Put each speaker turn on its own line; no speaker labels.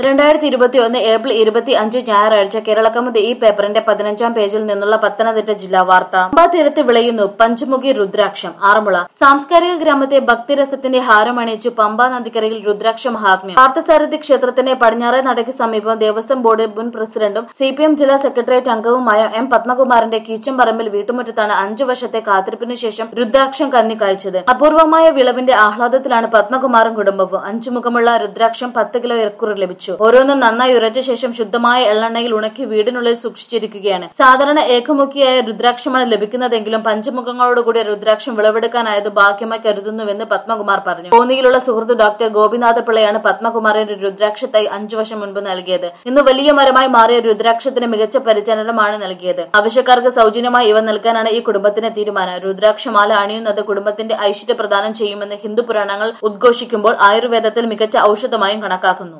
രണ്ടായിരത്തി ഇരുപത്തി ഒന്ന് ഏപ്രിൽ ഇരുപത്തി അഞ്ച് ഞായറാഴ്ച കേരളക്കമുദ് ഈ പേപ്പറിന്റെ പതിനഞ്ചാം പേജിൽ നിന്നുള്ള പത്തനംതിട്ട ജില്ലാ വാർത്ത പമ്പാ തീരത്ത് വിളയുന്നു പഞ്ചമുഖി രുദ്രാക്ഷം ആറന്മുള സാംസ്കാരിക ഗ്രാമത്തെ ഭക്തിരസത്തിന്റെ ഹാരമണിയിച്ചു പമ്പാ നദിക്കരയിൽ രുദ്രാക്ഷ മഹാത്മ്യം പാർത്ഥസാരഥി ക്ഷേത്രത്തിന്റെ പടിഞ്ഞാറേ നടയ്ക്ക് സമീപം ദേവസ്വം ബോർഡ് മുൻ പ്രസിഡന്റും സി പി എം ജില്ലാ സെക്രട്ടേറിയറ്റ് അംഗവുമായ എം പത്മകുമാറിന്റെ കീച്ചമ്പറമ്പിൽ വീട്ടുമുറ്റത്താണ് അഞ്ചു വർഷത്തെ കാത്തിരിപ്പിനു ശേഷം രുദ്രാക്ഷം കന്നി കായ്ച്ചത് അപൂർവമായ വിളവിന്റെ ആഹ്ലാദത്തിലാണ് പത്മകുമാറും കുടുംബവും അഞ്ചുമുഖമുള്ള രുദ്രാക്ഷം പത്ത് കിലോ ഇറക്കുറി ലഭിച്ചു ഓരോന്നും നന്നായി ഉരച്ച ശേഷം ശുദ്ധമായ എള്ളെണ്ണയിൽ ഉണക്കി വീടിനുള്ളിൽ സൂക്ഷിച്ചിരിക്കുകയാണ് സാധാരണ ഏകമുഖിയായ രുദ്രാക്ഷമാണ് ലഭിക്കുന്നതെങ്കിലും പഞ്ചമുഖങ്ങളോടുകൂടിയ രുദ്രാക്ഷം വിളവെടുക്കാനായത് ഭാഗ്യമായി കരുതുന്നുവെന്ന് പത്മകുമാർ പറഞ്ഞു കോന്നിയിലുള്ള സുഹൃത്ത് ഡോക്ടർ ഗോപിനാഥ പിള്ളയാണ് പത്മകുമാറിന് രുദ്രാക്ഷത്തായി അഞ്ചു വർഷം മുൻപ് നൽകിയത് ഇന്ന് വലിയ മരമായി മാറിയ രുദ്രാക്ഷത്തിന് മികച്ച പരിചരണമാണ് നൽകിയത് ആവശ്യക്കാർക്ക് സൗജന്യമായി ഇവ നൽകാനാണ് ഈ കുടുംബത്തിന്റെ തീരുമാനം രുദ്രാക്ഷമാല അണിയുന്നത് കുടുംബത്തിന്റെ ഐശ്വര്യ പ്രദാനം ചെയ്യുമെന്ന് ഹിന്ദു പുരാണങ്ങൾ ഉദ്ഘോഷിക്കുമ്പോൾ ആയുർവേദത്തിൽ മികച്ച ഔഷധമായും കണക്കാക്കുന്നു